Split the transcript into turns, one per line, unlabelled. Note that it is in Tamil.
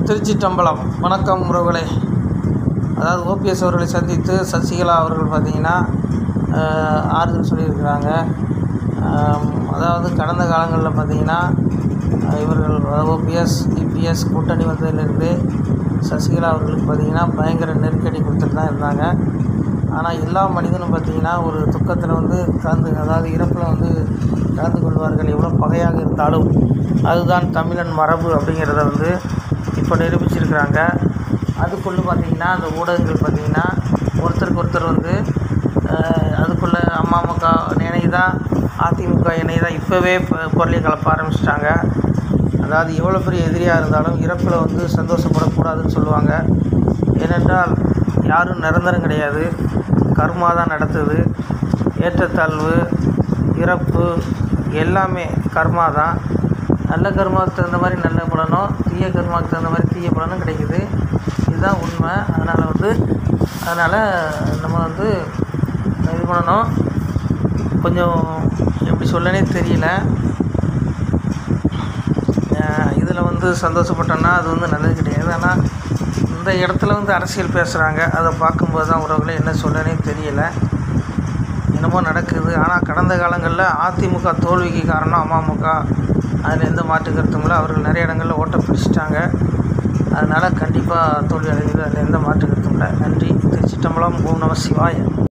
திருச்சிற்றம்பலம் வணக்கம் உறவுகளே அதாவது ஓபிஎஸ் அவர்களை சந்தித்து சசிகலா அவர்கள் பார்த்திங்கன்னா ஆஹ், ஆறுதல் சொல்லியிருக்கிறாங்க ஆம், அதாவது கடந்த காலங்களில் பார்த்திங்கன்னா ஆஹ், இவர்கள் ஓபிஎஸ் இபிஎஸ் கூட்டணி வந்ததிலிருந்து சசிகலா அவர்களுக்கு பார்த்திங்கன்னா பயங்கர நெருக்கடி கொடுத்துட்டு தான் இருந்தாங்க ஆனால் எல்லா மனிதனும் பார்த்திங்கன்னா ஒரு துக்கத்தில் வந்து கலந்து அதாவது இறப்பில் வந்து கலந்து கொள்வார்கள் எவ்வளோ பகையாக இருந்தாலும் அதுதான் தமிழன் மரபு அப்படிங்கிறத வந்து இப்போ நிரூபிச்சிருக்கிறாங்க அதுக்குள்ளே பார்த்திங்கன்னா அந்த ஊடகங்கள் பார்த்திங்கன்னா ஒருத்தருக்கு ஒருத்தர் வந்து அஹ், அதுக்குள்ளே அமமுக இணையதா அதிமுக இணையதா இப்போவே பொருளை கலப்ப ஆரம்பிச்சிட்டாங்க அதாவது எவ்வளோ பெரிய எதிரியாக இருந்தாலும் இறப்பில் வந்து சந்தோஷப்படக்கூடாதுன்னு சொல்லுவாங்க ஏனென்றால் யாரும் நிரந்தரம் கிடையாது கர்மா தான் நடத்துது ஏற்றத்தாழ்வு இறப்பு எல்லாமே கர்மா தான் நல்ல கர்மாவுக்கு தகுந்த மாதிரி நல்ல பலனும் தீய கர்மாவுக்கு தகுந்த மாதிரி தீய பலனும் கிடைக்குது இதுதான் உண்மை அதனால் வந்து அதனால் நம்ம வந்து இது பண்ணணும் கொஞ்சம் எப்படி சொல்லனே தெரியல இதில் வந்து சந்தோஷப்பட்டோன்னா அது வந்து நல்லது கிடையாது ஆனால் இந்த இடத்துல வந்து அரசியல் பேசுகிறாங்க அதை பார்க்கும்போது தான் உறவுகளை என்ன சொல்லனே தெரியல என்னமோ நடக்குது ஆனால் கடந்த காலங்களில் அதிமுக தோல்விக்கு காரணம் அமமுக அதில் எந்த மாற்று கருத்தும் இல்லை அவர்கள் நிறைய இடங்களில் ஓட்ட பிடிச்சிட்டாங்க அதனால் கண்டிப்பாக தோல்வி அடையுது அதில் எந்த மாற்று கருத்தும் இல்லை நன்றி திருச்சிட்டம்பலம் ஓம் நம சிவாய